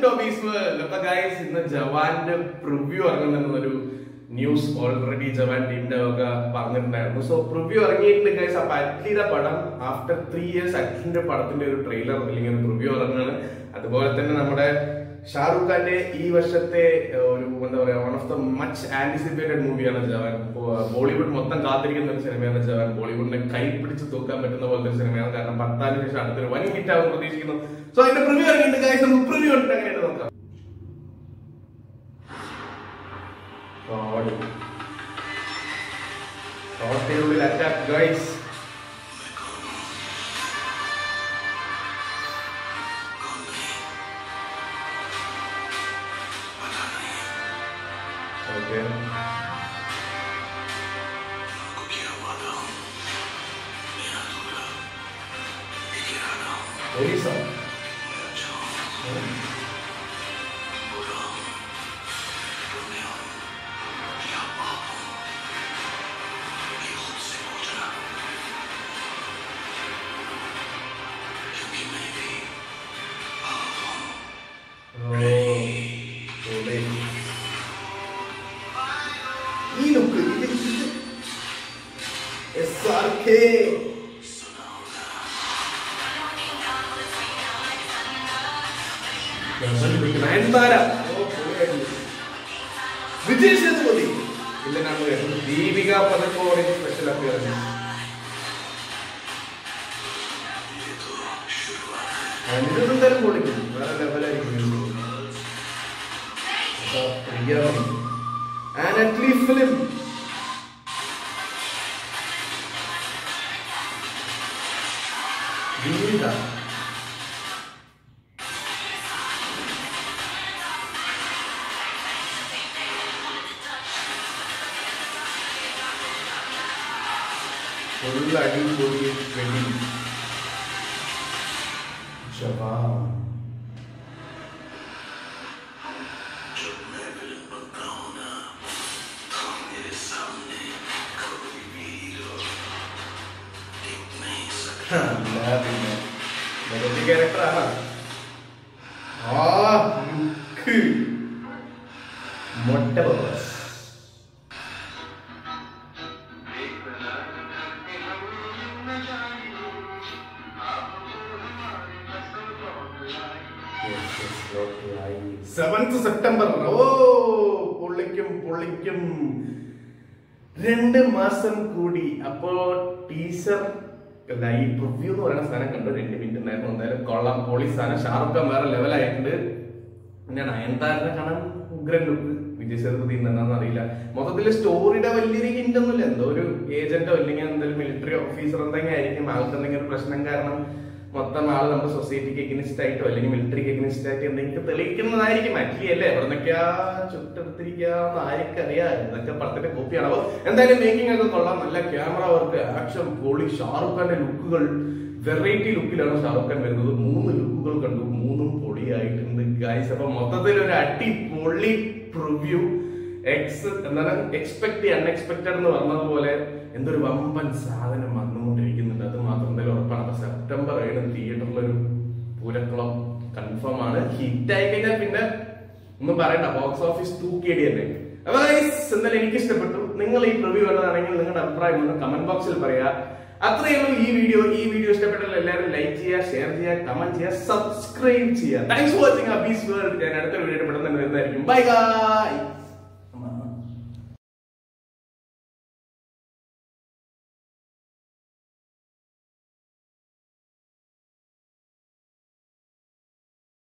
To ബീസ് world അപ്പൊ guys ഇന്ന് ജവാന്റെ പ്രിവ്യൂ ഇറങ്ങുന്നൊരു ന്യൂസ് ഓൾറെഡി ജവാൻ ടീമിന്റെ ഒക്കെ പറഞ്ഞിട്ടുണ്ടായിരുന്നു സോ പ്രിവ്യൂ ഇറങ്ങിയിട്ടുണ്ട് ഗൈസ് അപ്പൊ അറ്റ്ലിയുടെ പടം ആഫ്റ്റർ ത്രീ ഇയേഴ്സ് അറ്റ്ലിന്റെ പടത്തിന്റെ ഒരു ട്രെയിലർ അല്ലെങ്കിൽ ഒരു പ്രിവ്യൂ ഇറങ്ങുകയാണ് അതുപോലെ തന്നെ നമ്മുടെ ഷാറുഖ് ഖാന്റെ ഈ വർഷത്തെ ഏഹ്, ഒരു എന്താ പറയാ one of the much anticipated മൂവിയാണ് ജവാൻ ഇപ്പോ ബോളിവുഡ് മൊത്തം കാത്തിരിക്കുന്ന ഒരു സിനിമയാണ് ജവാൻ ബോളിവുഡിനെ കൈ പിടിച്ച് തൂക്കാൻ പറ്റുന്ന പോലത്തെ ഒരു സിനിമയാണ് കാരണം പത്താം ശേഷം അടുത്തൊരു വൻ ഹിറ്റ് ആവും പ്രതീക്ഷിക്കുന്നു സോ അതിന്റെ പ്രിവ്യൂ ഇറങ്ങിയിട്ട് ഗൈസ് നമുക്ക് പ്രിവ്യൂ ഉണ്ട് അങ്ങനെയാണ് നോക്കാം ടോട്ടിനുള്ളിൽ അറ്റാക്ക് ഗൈസ് ഓക്കെ പോലീസോ ഈ look S R K Nayanthara ഓ, പൊളിയായിരുന്നു. വിജയ് സേതുപതി ഇല്ല നമ്മൾ കേട്ടു ദീപിക പദക്കോടെ സ്പെഷ്യൽ അപ്പിയറൻസ് അനിരുദ്ധ എന്തായാലും പൊളിക്കും വേറെ ലെവലായിരിക്കും അപ്പൊ പ്രിയ ആനറ്റ്ലി ഫിലിം വീണ്ട ഫുൾ അടിപൊളി വെടി ജവാൻ അല്ല പിന്നെ നെഗറ്റീവ് ക്യാരക്ടറാണ് ആ ലുക്ക് മൊട്ട ബോസ് സെവൻത് സെപ്റ്റംബർ ഓ പൊള്ളിക്കും പൊള്ളിക്കും രണ്ട് മാസം കൂടി അപ്പോ ടീച്ചർ അല്ല ഈ പ്രിവ്യൂ എന്ന് പറയുന്ന സാധനം കണ്ടു രണ്ട് മിനിറ്റ് ഉണ്ടായിരുന്നു എന്തായാലും കൊള്ളാം പൊളി സാധനം ഷാറുഖ് ഖാൻ വേറെ ലെവലായിട്ടുണ്ട് പിന്നെ നയൻതാരനെ കാണാൻ ഉഗ്രൻ ലുക്ക് വിജയ് സേതുപതി എന്താണെന്ന് അറിയില്ല മൊത്തത്തിൽ സ്റ്റോറിയുടെ വലിയൊരു ഹിന്റ് ഒന്നുമില്ല എന്തോ ഒരു ഏജന്റോ അല്ലെങ്കിൽ എന്തെങ്കിലും മിലിറ്ററി ഓഫീസർ എന്തെങ്കിലും ആയിരിക്കും ആൾക്ക് എന്തെങ്കിലും ഒരു പ്രശ്നം കാരണം മൊത്തം ആള് നമ്മുടെ സൊസൈറ്റിക്ക് എഗ്നിസ്റ്റ് ആയിട്ടോ അല്ലെങ്കിൽ മിലിറ്ററിക്ക് എഗ്നിസ്റ്റ് ആയിട്ട് എന്തെങ്കിലും തെളിയിക്കുന്നതായിരിക്കും അറ്റ്ലി അല്ലേ എവിടെ നിന്നൊക്കെയാ ചുട്ടെടുത്തിരിക്കാന്ന് ആർക്കറിയാം ഇതൊക്കെ പടത്തിന്റെ കോപ്പിയാണ് അപ്പൊ എന്തായാലും മേക്കിംഗ് ഒക്കെ കൊള്ളാം നല്ല ക്യാമറ വർക്ക് ആക്ഷൻ പൊളി ഷാറുഖ് ഖാന്റെ ലുക്കുകൾ വെറൈറ്റി ലുക്കിലാണ് ഷാറുഖ് ഖാൻ വരുന്നത് മൂന്ന് ലുക്കുകൾ കണ്ടു മൂന്നും പൊളിയായിട്ടുണ്ട് ഗൈസ് അപ്പൊ മൊത്തത്തിൽ ഒരു അടിപൊളി പ്രിവ്യൂ എക്സ് എന്താണ് എക്സ്പെക്ട് അൺഎക്സ്പെക്ടഡ് എന്ന് പറഞ്ഞതുപോലെ എന്തൊരു വമ്പൻ സാധനം വന്നുകൊണ്ടിരിക്കുന്നുണ്ട് അത് മാത്രം എന്തായാലും ഉറപ്പാണ് അപ്പൊ സെപ്റ്റംബർ ഏഴ് തിയേറ്ററിലൊരു പൂരക്കുളം കൺഫേം ആണ് ഹിറ്റ് ആയി കഴിഞ്ഞാൽ പിന്നെ ഒന്നും പറയണ്ട ബോക്സ് ഓഫീസ് തൂക്കിയടി തന്നെ അപ്പൊ guys, എന്തായാലും എനിക്ക് ഇഷ്ടപ്പെട്ടു നിങ്ങൾ ഈ പ്രിവ്യൂ കണ്ടതാണെങ്കിൽ നിങ്ങളുടെ അഭിപ്രായം ഒന്ന് കമന്റ് ബോക്സിൽ പറയാ അത്രയേ ഉള്ളൂ ഈ വീഡിയോ ഈ വീഡിയോ ഇഷ്ടപ്പെട്ടാൽ എല്ലാവരും ലൈക്ക് ചെയ്യുക ഷെയർ ചെയ്യുക കമന്റ് ചെയ്യുക സബ്സ്ക്രൈബ് ചെയ്യുക thanks for watching Abees world ഞാൻ അടുത്ത വീഡിയോ പെട്ടെന്ന് തന്നെ വരുന്നതായിരിക്കും ബൈ ബൈ